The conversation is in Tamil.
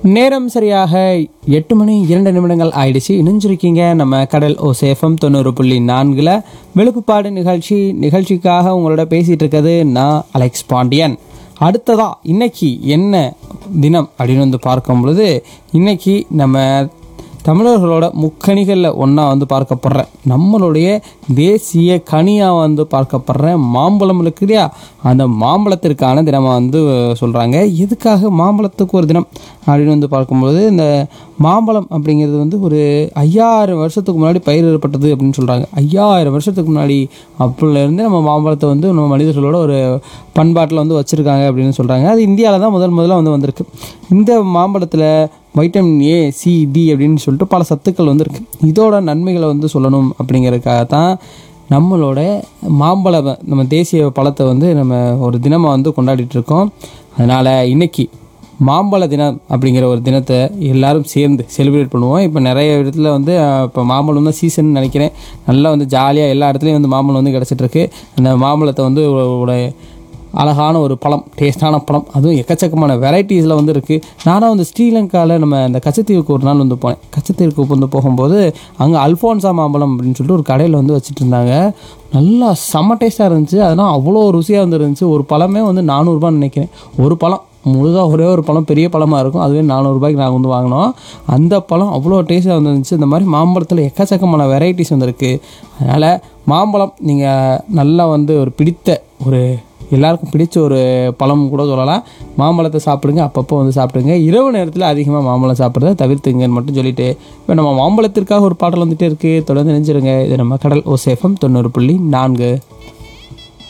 நேரம் சரியாக எட்டு மணி இரண்டு நிமிடங்கள் ஆயிடுச்சு இணைஞ்சிருக்கீங்க நம்ம கடல் ஓ சேஃபம் தொண்ணூறு புள்ளி நான்கில் வெளுப்புப்பாடு நிகழ்ச்சி நிகழ்ச்சிக்காக உங்களோட பேசிகிட்டு இருக்கிறது நான் அலெக்ஸ் பாண்டியன் அடுத்ததா இன்னைக்கு என்ன தினம் அப்படின்னு வந்து பார்க்கும் பொழுது இன்னைக்கு நம்ம தமிழர்களோட முக்கணிகளில் ஒன்றா வந்து பார்க்கப்படுற நம்மளுடைய தேசிய கனியாக வந்து பார்க்கப்படுற மாம்பழம் இருக்கு இல்லையா அந்த மாம்பழத்திற்கான தினமாக வந்து சொல்கிறாங்க எதுக்காக மாம்பழத்துக்கு ஒரு தினம் அப்படின்னு வந்து பார்க்கும்போது இந்த மாம்பழம் அப்படிங்கிறது வந்து ஒரு ஐயாயிரம் வருஷத்துக்கு முன்னாடி பயிரிடப்பட்டது அப்படின்னு சொல்கிறாங்க ஐயாயிரம் வருஷத்துக்கு முன்னாடி அப்படிலேருந்து நம்ம மாம்பழத்தை வந்து நம்ம மனிதர்களோட ஒரு பண்பாட்டில் வந்து வச்சுருக்காங்க அப்படின்னு சொல்கிறாங்க அது இந்தியாவில் தான் முதல் முதல்ல வந்து வந்திருக்கு இந்த மாம்பழத்தில் வைட்டமின் ஏ சி டி அப்படின்னு சொல்லிட்டு பல சத்துக்கள் வந்து இருக்கு இதோட நன்மைகளை வந்து சொல்லணும் அப்படிங்கிறதுக்காக தான் நம்மளோட மாம்பழ நம்ம தேசிய பழத்தை வந்து நம்ம ஒரு தினமாக வந்து கொண்டாடிட்டு இருக்கோம் அதனால் இன்னைக்கு மாம்பழ தினம் அப்படிங்கிற ஒரு தினத்தை எல்லாரும் சேர்ந்து செலிப்ரேட் பண்ணுவோம் இப்போ நிறைய இடத்துல வந்து அஹ், இப்போ மாம்பழம் தான் சீசன் நினைக்கிறேன் நல்லா வந்து ஜாலியாக எல்லா இடத்துலையும் வந்து மாம்பழம் வந்து கிடச்சிட்ருக்கு அந்த மாம்பழத்தை வந்து ஒரு- ஒரு அழகான ஒரு பழம் டேஸ்டான பழம் அதுவும் எக்கச்சக்கமான வெரைட்டிஸில் வந்து இருக்குது நானும் வந்து ஸ்ரீலங்காவில் நம்ம இந்த கச்சத்தீவுக்கு ஒரு நாள் வந்து போனேன் கச்சத்தீவுக்கு வந்து போகும்போது அங்கே அல்ஃபோன்சா மாம்பழம் அப்படின்னு சொல்லிட்டு ஒரு கடையில் வந்து வச்சுட்டு இருந்தாங்க நல்லா செம்ம டேஸ்ட்டாக இருந்துச்சு அதெல்லாம் அவ்வளோ ருசியாக வந்து இருந்துச்சு ஒரு பழமே வந்து நானூறுபான்னு நினைக்கிறேன் ஒரு பழம் முழுதாக ஒரே ஒரு பழம் பெரிய பழமாக இருக்கும் அதுவே நானூறுபாய்க்கு நாங்கள் வந்து வாங்கினோம் அந்த பழம் அவ்வளோ டேஸ்ட்டாக வந்துருந்துச்சு இந்த மாதிரி மாம்பழத்தில் எக்கச்சக்கமான வெரைட்டிஸ் வந்துருக்கு அதனால் மாம்பழம் நீங்கள் நல்லா வந்து ஒரு பிடித்த ஒரு எல்லாருக்கும் பிடிச்ச ஒரு பழம் கூட சொல்லலாம் மாம்பழத்தை சாப்பிடுங்க அப்பப்போ வந்து சாப்பிடுங்க இரவு நேரத்தில் அதிகமாக மாம்பழம் சாப்பிட்றத தவிர்த்துங்கன்னு மட்டும் சொல்லிட்டு இப்போ நம்ம மாம்பழத்திற்காக ஒரு பாடல் வந்துட்டே இருக்குது தொடர்ந்து நினைச்சிருங்க இது நம்ம கடல் ஓசேஃபம் தொண்ணூறு புள்ளி நான்கு